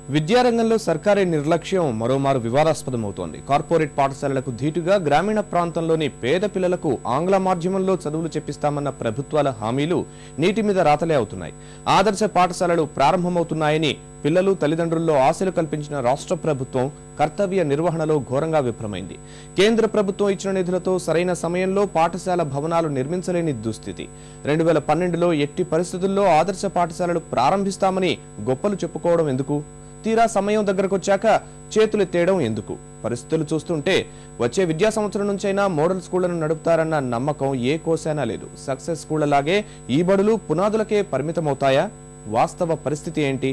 విద్యారంగంలో సర్కారీ నిర్లక్ష్యం మరోమారు వివాదాస్పదమవుతోంది కార్పొరేట్ పాఠశాలలకు ధీటుగా గ్రామీణ ప్రాంతంలోని పేద పిల్లలకు ఆంగ్ల మాధ్యమంలో చదువులు చెప్పిస్తామన్న ప్రభుత్వాల హామీలు నీటి మీద రాతలే అవుతున్నాయి ఆదర్శ పాఠశాలలు ప్రారంభమవుతున్నాయని పిల్లలు తల్లిదండ్రుల్లో ఆశలు కల్పించిన రాష్ట్ర ప్రభుత్వం కర్తవ్య నిర్వహణలో ఘోరంగా విఫలమైంది కేంద్ర ప్రభుత్వం ఇచ్చిన నిధులతో సరైన సమయంలో పాఠశాల భవనాలు నిర్మించలేని దుస్థితి రెండు వేల పన్నెండులో ఎట్టి పరిస్థితుల్లో ఆదర్శ పాఠశాలలు ప్రారంభిస్తామని గొప్పలు చెప్పుకోవడం ఎందుకు తీరా సమయం దగ్గరకొచ్చాక చేతులెత్తేయడం ఎందుకు పరిస్థితులు చూస్తుంటే వచ్చే విద్యా సంవత్సరం నుంచైనా మోడల్ స్కూళ్లను నడుపుతారన్న నమ్మకం ఏ కోసైనా లేదు సక్సెస్ స్కూళ్లలాగే ఈ బడులు పునాదులకే పరిమితమవుతాయా వాస్తవ పరిస్థితి ఏంటి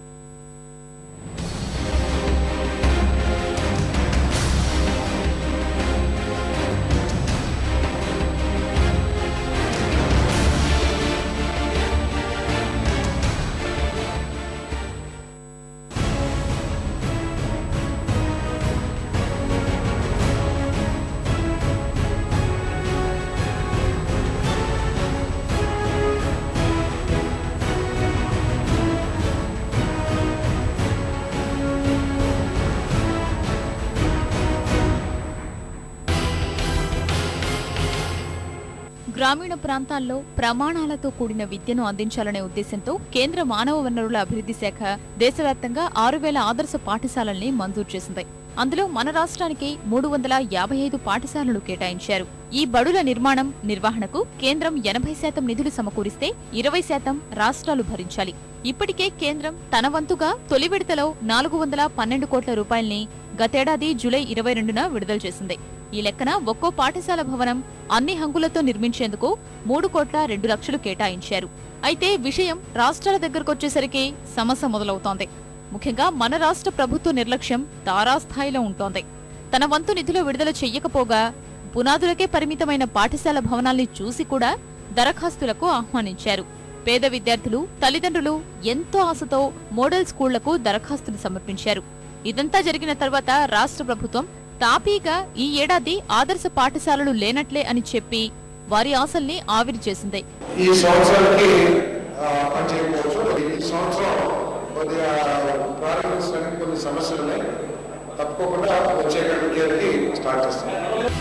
గ్రామీణ ప్రాంతాల్లో ప్రమాణాలతో కూడిన విద్యను అందించాలనే ఉద్దేశంతో కేంద్ర మానవ వనరుల అభివృద్ధి శాఖ దేశవ్యాప్తంగా ఆరు వేల ఆదర్శ పాఠశాలల్ని మంజూరు చేసింది అందులో మన రాష్ట్రానికి మూడు వందల యాభై ఐదు పాఠశాలలు కేటాయించారు ఈ బడుల నిర్మాణం నిర్వహణకు కేంద్రం ఎనభై శాతం నిధులు సమకూరిస్తే ఇరవై శాతం రాష్ట్రాలు భరించాలి ఇప్పటికే కేంద్రం తన వంతుగా తొలి విడతలో నాలుగు వందల పన్నెండు కోట్ల రూపాయల్ని గతేడాది జూలై ఇరవై రెండున విడుదల చేసింది ఈ లెక్కన ఒక్కో పాఠశాల భవనం అన్ని హంగులతో నిర్మించేందుకు మూడు కోట్ల రెండు లక్షలు కేటాయించారు అయితే విషయం రాష్ట్రాల దగ్గరకొచ్చేసరికి సమస్య మొదలవుతోంది ముఖ్యంగా మన రాష్ట్ర ప్రభుత్వ నిర్లక్ష్యం తారాస్థాయిలో ఉంటోంది తన వంతు నిధులు విడుదల చెయ్యకపోగా పునాదులకే పరిమితమైన పాఠశాల భవనాల్ని చూసి కూడా దరఖాస్తులకు ఆహ్వానించారు పేద విద్యార్థులు తల్లిదండ్రులు ఎంతో ఆశతో మోడల్ స్కూళ్లకు దరఖాస్తులు సమర్పించారు ఇదంతా జరిగిన తర్వాత రాష్ట్ర ప్రభుత్వం తాపీగా ఈ ఏడాది ఆదర్శ పాఠశాలలు లేనట్లే అని చెప్పి వారి ఆశల్ని ఆవిరి చేసింది ఈ సంవత్సరానికి ఆ, పనిచేయకపోవచ్చు ఈ సంవత్సరం కొద్దిగా ప్రారంభించడానికి కొన్ని సమస్యలు ఉన్నాయి తప్పకుండా వచ్చే ఇయర్కి స్టార్ట్ చేస్తాం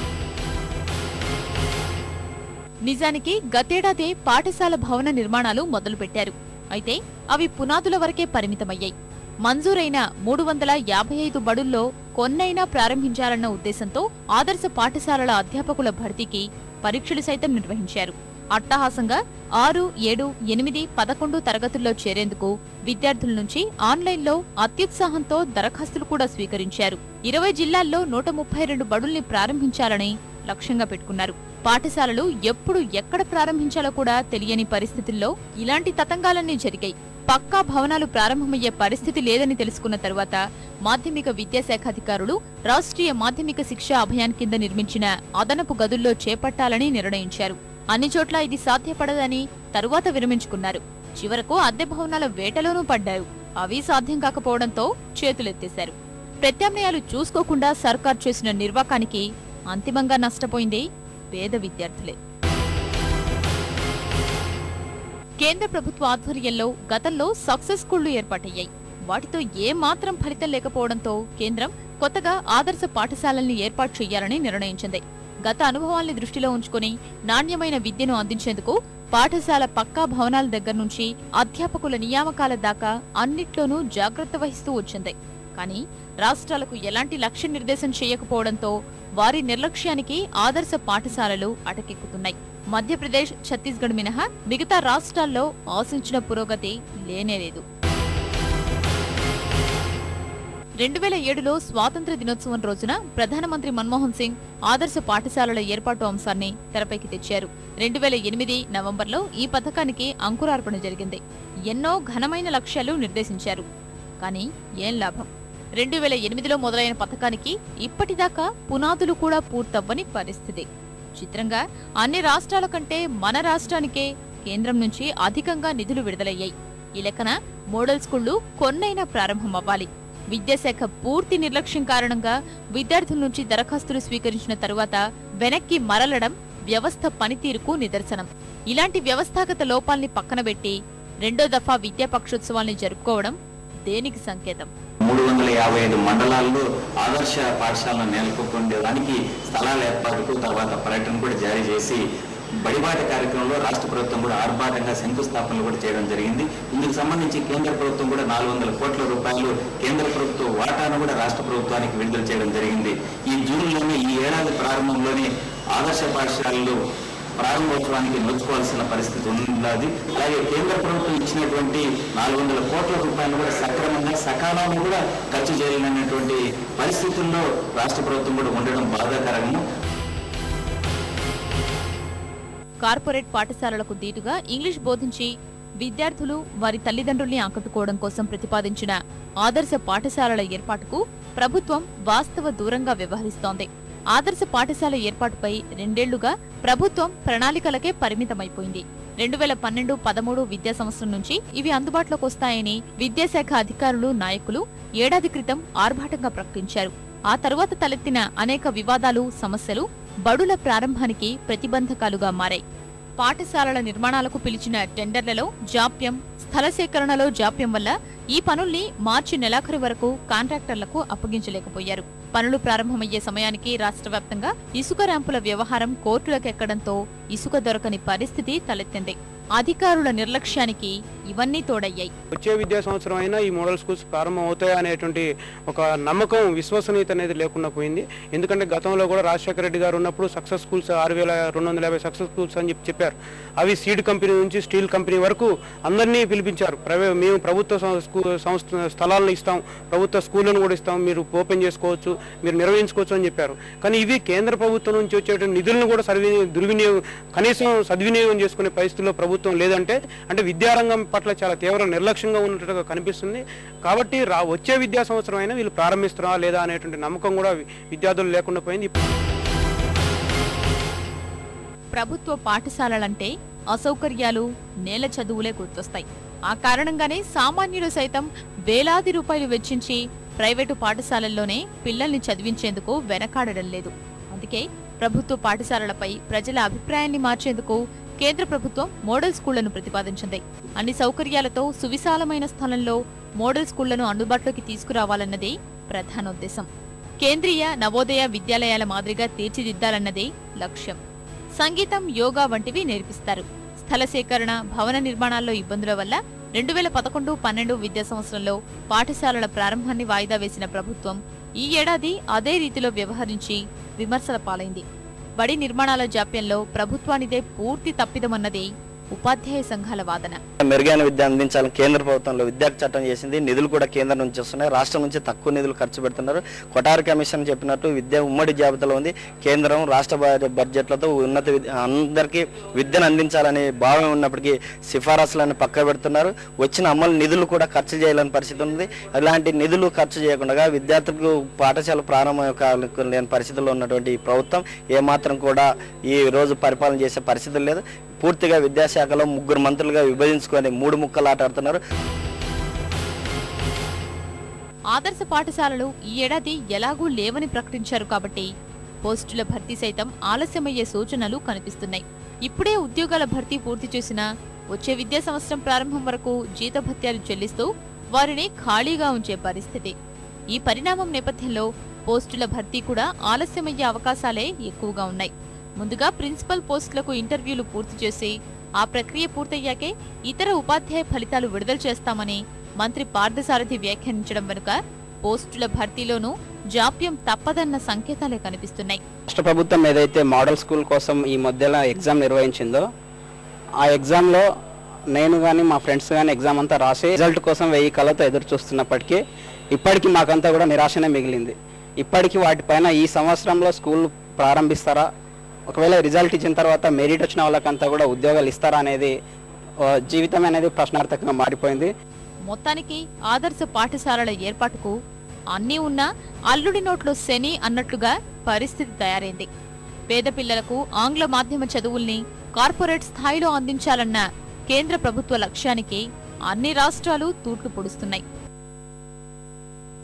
నిజానికి గతేడాదే పాఠశాల భవన నిర్మాణాలు మొదలుపెట్టారు అయితే అవి పునాదుల వరకే పరిమితమయ్యాయి మంజూరైన మూడు వందల యాభై ఐదు బడుల్లో కొన్నైనా ప్రారంభించాలన్న ఉద్దేశంతో ఆదర్శ పాఠశాలల అధ్యాపకుల భర్తీకి పరీక్షలు సైతం నిర్వహించారు అట్టహాసంగా ఆరు ఏడు ఎనిమిది పదకొండు తరగతుల్లో చేరేందుకు విద్యార్థుల నుంచి ఆన్లైన్లో అత్యుత్సాహంతో దరఖాస్తులు కూడా స్వీకరించారు ఇరవై జిల్లాల్లో నూట ముప్పై రెండు బడుల్ని ప్రారంభించాలని లక్ష్యంగా పెట్టుకున్నారు పాఠశాలలు ఎప్పుడు ఎక్కడ ప్రారంభించాలో కూడా తెలియని పరిస్థితుల్లో ఇలాంటి తతంగాలన్నీ జరిగాయి పక్కా భవనాలు ప్రారంభమయ్యే పరిస్థితి లేదని తెలుసుకున్న తరువాత మాధ్యమిక విద్యాశాఖ అధికారులు రాష్ట్రీయ మాధ్యమిక శిక్ష అభియాన్ కింద నిర్మించిన అదనపు గదుల్లో చేపట్టాలని నిర్ణయించారు అన్ని చోట్ల ఇది సాధ్యపడదని తరువాత విరమించుకున్నారు చివరకు అద్దె భవనాల వేటలోనూ పడ్డారు అవి సాధ్యం కాకపోవడంతో చేతులెత్తేశారు ప్రత్యామ్నాయాలు చూసుకోకుండా సర్కార్ చేసిన నిర్వాకానికి అంతిమంగా నష్టపోయింది పేద విద్యార్థులే కేంద్ర ప్రభుత్వ ఆధ్వర్యంలో గతంలో సక్సెస్ స్కూళ్లు ఏర్పాటయ్యాయి వాటితో ఏ మాత్రం ఫలితం లేకపోవడంతో కేంద్రం కొత్తగా ఆదర్శ పాఠశాలల్ని ఏర్పాటు చేయాలని నిర్ణయించింది గత అనుభవాల్ని దృష్టిలో ఉంచుకుని నాణ్యమైన విద్యను అందించేందుకు పాఠశాల పక్కా భవనాల దగ్గర నుంచి అధ్యాపకుల నియామకాల దాకా అన్నిట్లోనూ జాగ్రత్త వహిస్తూ వచ్చింది కానీ రాష్ట్రాలకు ఎలాంటి లక్ష్య నిర్దేశం చేయకపోవడంతో వారి నిర్లక్ష్యానికి ఆదర్శ పాఠశాలలు అటకెక్కుతున్నాయి మధ్యప్రదేశ్ ఛత్తీస్గఢ్ మినహా మిగతా రాష్ట్రాల్లో ఆశించిన పురోగతి లేనేలేదు రెండు వేల ఏడులో స్వాతంత్ర దినోత్సవం రోజున ప్రధానమంత్రి మన్మోహన్ సింగ్ ఆదర్శ పాఠశాలల ఏర్పాటు అంశాన్ని తెరపైకి తెచ్చారు రెండు వేల ఎనిమిది నవంబర్లో ఈ పథకానికి అంకురార్పణ జరిగింది ఎన్నో ఘనమైన లక్ష్యాలు నిర్దేశించారు కానీ ఏం లాభం రెండు వేల ఎనిమిదిలో మొదలైన పథకానికి ఇప్పటిదాకా పునాదులు కూడా పూర్తవ్వని పరిస్థితి చిత్రంగా అన్ని రాష్ట్రాల కంటే మన రాష్ట్రానికే కేంద్రం నుంచి అధికంగా నిధులు విడుదలయ్యాయి ఈ లెక్కన మోడల్ స్కూళ్లు కొన్నైనా ప్రారంభమవ్వాలి విద్యాశాఖ పూర్తి నిర్లక్ష్యం కారణంగా విద్యార్థుల నుంచి దరఖాస్తులు స్వీకరించిన తరువాత వెనక్కి మరలడం వ్యవస్థ పనితీరుకు నిదర్శనం ఇలాంటి వ్యవస్థాగత లోపాల్ని పక్కనబెట్టి రెండో దఫా విద్యా పక్షోత్సవాల్ని జరుపుకోవడం దేనికి సంకేతం మూడు వందల యాభై ఐదు మండలాల్లో ఆదర్శ పాఠశాలను నెలకొల్పడానికి స్థలాల ఏర్పాటుకు తర్వాత పర్యటన కూడా జారీ చేసి బడిబాట కార్యక్రమంలో రాష్ట్ర ప్రభుత్వం కూడా ఆర్భాటంగా శంకుస్థాపనలు కూడా చేయడం జరిగింది ఇందుకు సంబంధించి కేంద్ర ప్రభుత్వం కూడా నాలుగు వందల కోట్ల రూపాయలు కేంద్ర ప్రభుత్వ వాటాను కూడా రాష్ట్ర ప్రభుత్వానికి విడుదల చేయడం జరిగింది ఈ జూన్లోనే ఈ ఏడాది ప్రారంభంలోనే ఆదర్శ పాఠశాలలు ప్రారంభోత్సవానికి నోచుకోవాల్సిన పరిస్థితి ఉన్నది అలాగే కేంద్ర ప్రభుత్వం ఇచ్చినటువంటి నాలుగు వందల కోట్ల రూపాయలు కూడా సక్రమంగా సకాలంలో కూడా ఖర్చు చేయలేనటువంటి పరిస్థితుల్లో రాష్ట్ర ప్రభుత్వం కూడా ఉండడం బాధాకరము కార్పొరేట్ పాఠశాలలకు దీటుగా ఇంగ్లీష్ బోధించి విద్యార్థులు వారి తల్లిదండ్రుల్ని ఆకట్టుకోవడం కోసం ప్రతిపాదించిన ఆదర్శ పాఠశాలల ఏర్పాటుకు ప్రభుత్వం వాస్తవ దూరంగా వ్యవహరిస్తోంది ఆదర్శ పాఠశాల ఏర్పాటుపై రెండేళ్లుగా ప్రభుత్వం ప్రణాళికలకే పరిమితమైపోయింది రెండు వేల పన్నెండు పదమూడు విద్యా సంవత్సరం నుంచి ఇవి అందుబాటులోకి వస్తాయని విద్యాశాఖ అధికారులు నాయకులు ఏడాది క్రితం ఆర్భాటంగా ప్రకటించారు ఆ తరువాత తలెత్తిన అనేక వివాదాలు సమస్యలు బడుల ప్రారంభానికి ప్రతిబంధకాలుగా మారాయి పాఠశాలల నిర్మాణాలకు పిలిచిన టెండర్లలో జాప్యం స్థల సేకరణలో జాప్యం వల్ల ఈ పనుల్ని మార్చి నెలాఖరు వరకు కాంట్రాక్టర్లకు అప్పగించలేకపోయారు పనులు ప్రారంభమయ్యే సమయానికి రాష్ట్ర వ్యాప్తంగా ఇసుక ర్యాంపుల వ్యవహారం కోర్టులకెక్కడంతో ఇసుక దొరకని పరిస్థితి తలెత్తింది అధికారుల నిర్లక్ష్యానికి ఇవన్నీ తోడయ్యాయి వచ్చే విద్యా సంవత్సరం అయినా ఈ మోడల్ స్కూల్స్ ప్రారంభం అవుతాయి అనేటువంటి ఒక నమ్మకం విశ్వసనీయత అనేది లేకుండా పోయింది ఎందుకంటే గతంలో కూడా రాజశేఖర రెడ్డి గారు ఉన్నప్పుడు సక్సెస్ స్కూల్స్ ఆరు వేల రెండు వందల యాభై సక్సెస్ స్కూల్స్ అని చెప్పి చెప్పారు అవి సీడ్ కంపెనీ నుంచి స్టీల్ కంపెనీ వరకు అందరినీ పిలిపించారు ప్రైవే మేము ప్రభుత్వ సం- స్కూ- సంస్థ స్థలాలను ఇస్తాం ప్రభుత్వ స్కూళ్ళను కూడా ఇస్తాం మీరు ఓపెన్ చేసుకోవచ్చు మీరు నిర్వహించుకోవచ్చు అని చెప్పారు కానీ ఇవి కేంద్ర ప్రభుత్వం నుంచి వచ్చేటువంటి నిధులను కూడా సర్వినియోగం దుర్వినియోగం కనీసం సద్వినియోగం చేసుకునే పరిస్థితిలో ప్రభుత్వం లేదంటే అంటే విద్యారంగం పట్ల చాలా తీవ్ర నిర్లక్ష్యంగా ఉన్నట్టుగా కనిపిస్తుంది కాబట్టి రా వచ్చే విద్యా సంవత్సరం అయినా వీళ్ళు ప్రారంభిస్తారా లేదా అనేటువంటి నమ్మకం కూడా వి- విద్యార్థులు లేకుండా పోయింది ప్రభుత్వ పాఠశాలలంటే అసౌకర్యాలు నేల చదువులే గుర్తొస్తాయి ఆ కారణంగానే సామాన్యులు సైతం వేలాది రూపాయలు వెచ్చించి ప్రైవేటు పాఠశాలల్లోనే పిల్లల్ని చదివించేందుకు వెనకాడడం లేదు అందుకే ప్రభుత్వ పాఠశాలలపై ప్రజల అభిప్రాయాన్ని మార్చేందుకు కేంద్ర ప్రభుత్వం మోడల్ స్కూళ్లను ప్రతిపాదించింది అన్ని సౌకర్యాలతో సువిశాలమైన స్థలంలో మోడల్ స్కూళ్లను అందుబాటులోకి తీసుకురావాలన్నదే ప్రధానోద్దేశం కేంద్రీయ నవోదయ విద్యాలయాల మాదిరిగా తీర్చిదిద్దాలన్నదే లక్ష్యం సంగీతం యోగా వంటివి నేర్పిస్తారు స్థల సేకరణ భవన నిర్మాణాల్లో ఇబ్బందుల వల్ల రెండు వేల పదకొండు పన్నెండు విద్యా సంవత్సరంలో పాఠశాలల ప్రారంభాన్ని వాయిదా వేసిన ప్రభుత్వం ఈ ఏడాది అదే రీతిలో వ్యవహరించి విమర్శల పాలైంది బడి నిర్మాణాల జాప్యంలో ప్రభుత్వానిదే పూర్తి తప్పిదమన్నదే ఉపాధ్యాయ సంఘాల వాదన మెరుగైన విద్య అందించాలని కేంద్ర ప్రభుత్వంలో విద్యా చట్టం చేసింది నిధులు కూడా కేంద్రం నుంచి వస్తున్నాయి రాష్ట్రం నుంచి తక్కువ నిధులు ఖర్చు పెడుతున్నారు కొటారి కమిషన్ చెప్పినట్టు విద్య ఉమ్మడి జాబితాలో ఉంది కేంద్రం రాష్ట్ర బ- బడ్జెట్లతో ఉన్నత విద్య అందరికీ విద్యను అందించాలని భావం ఉన్నప్పటికీ సిఫారసులను పక్క పెడుతున్నారు వచ్చిన అమలు నిధులు కూడా ఖర్చు చేయలేని పరిస్థితి ఉంది ఇలాంటి నిధులు ఖర్చు చేయకుండా విద్యార్థులకు పాఠశాల ప్రారంభం కాలకు లేని పరిస్థితుల్లో ఉన్నటువంటి ఈ ప్రభుత్వం ఏమాత్రం కూడా ఈ రోజు పరిపాలన చేసే పరిస్థితి లేదు పూర్తిగా విద్యాశాఖలో ముగ్గురు మంత్రులుగా విభజించుకొని మూడు ముక్కలు ఆట ఆడుతున్నారు ఆదర్శ పాఠశాలలు ఈ ఏడాది ఎలాగూ లేవని ప్రకటించారు కాబట్టి పోస్టుల భర్తీ సైతం ఆలస్యమయ్యే సూచనలు కనిపిస్తున్నాయి ఇప్పుడే ఉద్యోగాల భర్తీ పూర్తి చేసినా వచ్చే విద్యా సంవత్సరం ప్రారంభం వరకు జీతభత్యాలు చెల్లిస్తూ వారిని ఖాళీగా ఉంచే పరిస్థితి ఈ పరిణామం నేపథ్యంలో పోస్టుల భర్తీ కూడా ఆలస్యమయ్యే అవకాశాలే ఎక్కువగా ఉన్నాయి ముందుగా ప్రిన్సిపల్ పోస్టులకు ఇంటర్వ్యూలు పూర్తి చేసి ఆ ప్రక్రియ పూర్తయ్యాకే ఇతర ఉపాధ్యాయ ఫలితాలు విడుదల చేస్తామని మంత్రి పార్థసారథి వ్యాఖ్యానించడం వెనుక పోస్టుల భర్తీలోనూ జాప్యం తప్పదన్న సంకేతాలే కనిపిస్తున్నాయి రాష్ట్ర ప్రభుత్వం ఏదైతే మోడల్ స్కూల్ కోసం ఈ మధ్యలో ఎగ్జామ్ నిర్వహించిందో ఆ ఎగ్జామ్లో నేను కానీ మా ఫ్రెండ్స్ కానీ ఎగ్జామ్ అంతా రాసి రిజల్ట్ కోసం వెయ్యి కళ్ళతో ఎదురు చూస్తున్నప్పటికీ ఇప్పటికీ మాకంతా కూడా నిరాశనే మిగిలింది ఇప్పటికీ వాటిపైన ఈ సంవత్సరంలో స్కూల్ ప్రారంభిస్తారా ఒకవేళ రిజల్ట్ ఇచ్చిన తర్వాత మెరిట్ వచ్చిన వాళ్ళకంతా కూడా ఉద్యోగాలు ఇస్తారా అనేది ఆ, జీవితం అనేది ప్రశ్నార్థకంగా మారిపోయింది మొత్తానికి ఆదర్శ పాఠశాలల ఏర్పాటుకు అన్నీ ఉన్నా అల్లుడి నోట్లో శని అన్నట్లుగా పరిస్థితి తయారైంది పేద పిల్లలకు ఆంగ్ల మాధ్యమ చదువుల్ని కార్పొరేట్ స్థాయిలో అందించాలన్న కేంద్ర ప్రభుత్వ లక్ష్యానికి అన్ని రాష్ట్రాలు తూట్లు పొడుస్తున్నాయి